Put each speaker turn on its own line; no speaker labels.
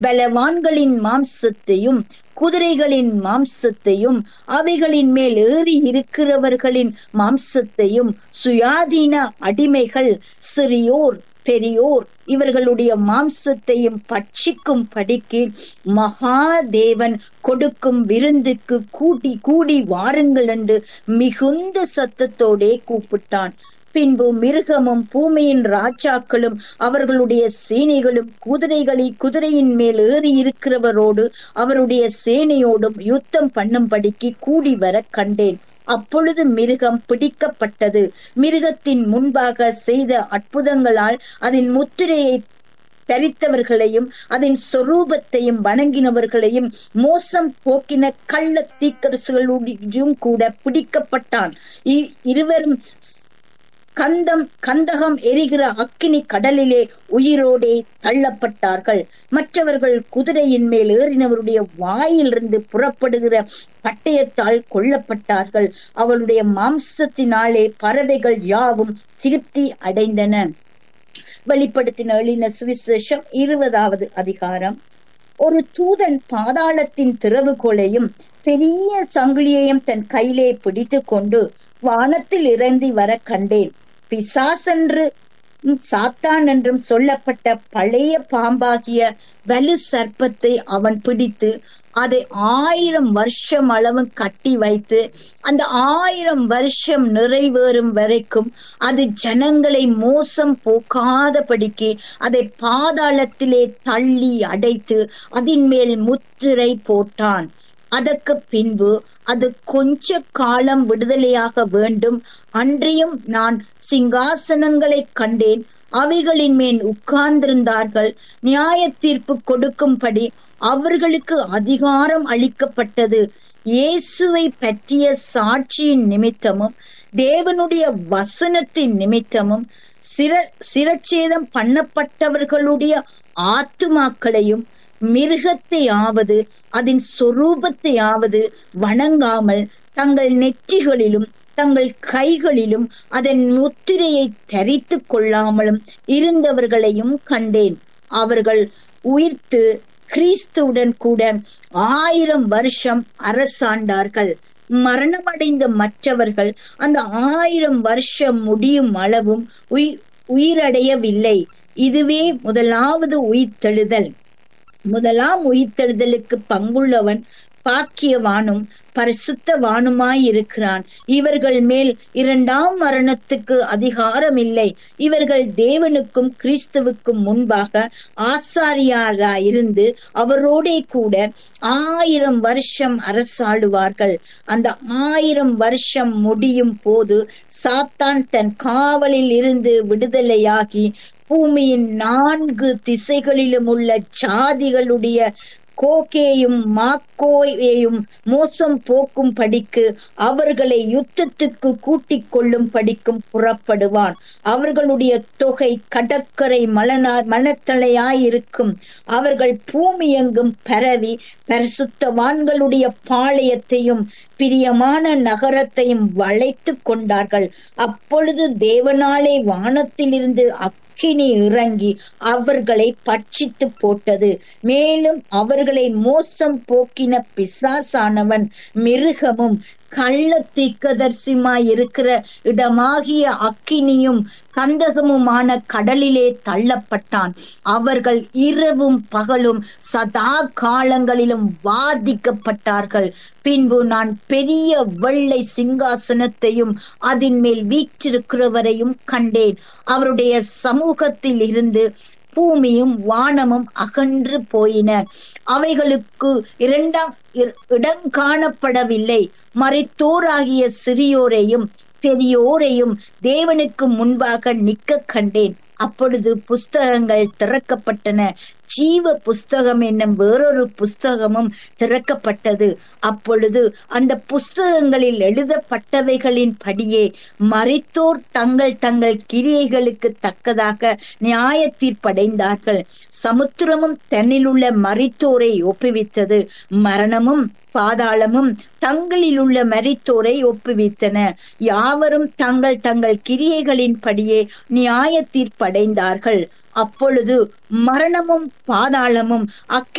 பலவான்களின் மாம்சத்தையும் குதிரைகளின் மாம்சத்தையும் அவைகளின் மேல் ஏறி இருக்கிறவர்களின் மாம்சத்தையும் சுயாதீன அடிமைகள் சிறியோர் பெரியோர் இவர்களுடைய மாம்சத்தையும் பட்சிக்கும் படிக்கு மகாதேவன் கொடுக்கும் விருந்துக்கு கூடி கூடி வாருங்கள் என்று மிகுந்த சத்தத்தோடே கூப்பிட்டான் பின்பு மிருகமும் பூமியின் ராஜாக்களும் அவர்களுடைய சேனைகளும் குதிரைகளை குதிரையின் மேல் ஏறி இருக்கிறவரோடு அவருடைய சேனையோடும் யுத்தம் பண்ணும்படிக்கு கூடி வர கண்டேன் அப்பொழுது மிருகம் பிடிக்கப்பட்டது மிருகத்தின் முன்பாக செய்த அற்புதங்களால் அதன் முத்திரையை தரித்தவர்களையும் அதன் சொரூபத்தையும் வணங்கினவர்களையும் மோசம் போக்கின கள்ள தீக்கரசுகளுடையும் கூட பிடிக்கப்பட்டான் இருவரும் கந்தம் கந்தகம் எரிகிற அக்கினி கடலிலே உயிரோடே தள்ளப்பட்டார்கள் மற்றவர்கள் குதிரையின் மேல் ஏறினவருடைய வாயிலிருந்து புறப்படுகிற பட்டயத்தால் கொல்லப்பட்டார்கள் அவளுடைய மாம்சத்தினாலே பறவைகள் யாவும் திருப்தி அடைந்தன வெளிப்படுத்தின எழின சுவிசேஷம் இருபதாவது அதிகாரம் ஒரு தூதன் பாதாளத்தின் திறவுகோலையும் பெரிய சங்கிலியையும் தன் கையிலே பிடித்து கொண்டு வானத்தில் இறங்கி வர கண்டேன் பிசாசென்று சாத்தான் என்றும் சொல்லப்பட்ட பழைய பாம்பாகிய வலு சர்ப்பத்தை அவன் பிடித்து அதை ஆயிரம் வருஷம் அளவும் கட்டி வைத்து அந்த ஆயிரம் வருஷம் நிறைவேறும் வரைக்கும் அது ஜனங்களை மோசம் போக்காதபடிக்கு அதை பாதாளத்திலே தள்ளி அடைத்து அதன் மேல் முத்திரை போட்டான் அதற்கு பின்பு அது கொஞ்ச காலம் விடுதலையாக வேண்டும் அன்றியும் நான் சிங்காசனங்களை கண்டேன் அவைகளின் மேல் உட்கார்ந்திருந்தார்கள் நியாய தீர்ப்பு கொடுக்கும்படி அவர்களுக்கு அதிகாரம் அளிக்கப்பட்டது இயேசுவை பற்றிய சாட்சியின் நிமித்தமும் தேவனுடைய வசனத்தின் நிமித்தமும் சிர சிரச்சேதம் பண்ணப்பட்டவர்களுடைய ஆத்துமாக்களையும் மிருகத்தையாவது அதன் சொரூபத்தையாவது வணங்காமல் தங்கள் நெற்றிகளிலும் தங்கள் கைகளிலும் அதன் முத்திரையை தரித்து கொள்ளாமலும் இருந்தவர்களையும் கண்டேன் அவர்கள் உயிர்த்து கிறிஸ்துவுடன் கூட ஆயிரம் வருஷம் அரசாண்டார்கள் மரணமடைந்த மற்றவர்கள் அந்த ஆயிரம் வருஷம் முடியும் அளவும் உயிர் உயிரடையவில்லை இதுவே முதலாவது உயிர்த்தெழுதல் முதலாம் உயிர்த்தெழுதலுக்கு பங்குள்ளவன் பாக்கியவானும் பரிசுத்தவானுமாயிருக்கிறான் இவர்கள் மேல் இரண்டாம் மரணத்துக்கு அதிகாரம் இல்லை இவர்கள் தேவனுக்கும் கிறிஸ்துவுக்கும் முன்பாக ஆசாரியாராயிருந்து அவரோடே கூட ஆயிரம் வருஷம் அரசாளுவார்கள் அந்த ஆயிரம் வருஷம் முடியும் போது சாத்தான் தன் காவலில் இருந்து விடுதலையாகி பூமியின் நான்கு திசைகளிலும் உள்ள ஜாதிகளுடைய கோகேயும் மாக்கோயையும் மோசம் போக்கும் படிக்கு அவர்களை யுத்தத்துக்கு கூட்டிக் கொள்ளும் படிக்கும் புறப்படுவான் அவர்களுடைய தொகை கடற்கரை மலனா மனத்தலையாயிருக்கும் அவர்கள் பூமி எங்கும் பரவி பரிசுத்தவான்களுடைய பாளையத்தையும் பிரியமான நகரத்தையும் வளைத்து கொண்டார்கள் அப்பொழுது தேவனாலே வானத்திலிருந்து அக்கினி இறங்கி அவர்களை பட்சித்து போட்டது மேலும் அவர்களை மோசம் போக்கின பிசாசானவன் மிருகமும் கள்ள தீக்கதர்சிமாய் இருக்கிற இடமாகிய அக்கினியும் கந்தகமுமான கடலிலே தள்ளப்பட்டான் அவர்கள் இரவும் பகலும் சதா காலங்களிலும் வாதிக்கப்பட்டார்கள் பின்பு நான் பெரிய வெள்ளை சிங்காசனத்தையும் அதன் மேல் வீற்றிருக்கிறவரையும் கண்டேன் அவருடைய சமூகத்தில் இருந்து பூமியும் வானமும் அகன்று போயின அவைகளுக்கு இரண்டாம் இடம் காணப்படவில்லை மறைத்தோராகிய சிறியோரையும் பெரியோரையும் தேவனுக்கு முன்பாக நிக்க கண்டேன் அப்பொழுது புஸ்தகங்கள் திறக்கப்பட்டன ஜீவ புஸ்தகம் என்னும் வேறொரு புஸ்தகமும் திறக்கப்பட்டது அப்பொழுது அந்த புஸ்தகங்களில் எழுதப்பட்டவைகளின் படியே மறித்தோர் தங்கள் தங்கள் கிரியைகளுக்கு தக்கதாக நியாய தீர்ப்படைந்தார்கள் சமுத்திரமும் தன்னிலுள்ள மறித்தோரை ஒப்புவித்தது மரணமும் பாதாளமும் தங்களில் உள்ள மரித்தோரை ஒப்புவித்தன யாவரும் தங்கள் தங்கள் கிரியைகளின் படியே நியாய தீர்ப்படைந்தார்கள் அப்பொழுது மரணமும் பாதாளமும் அக்கி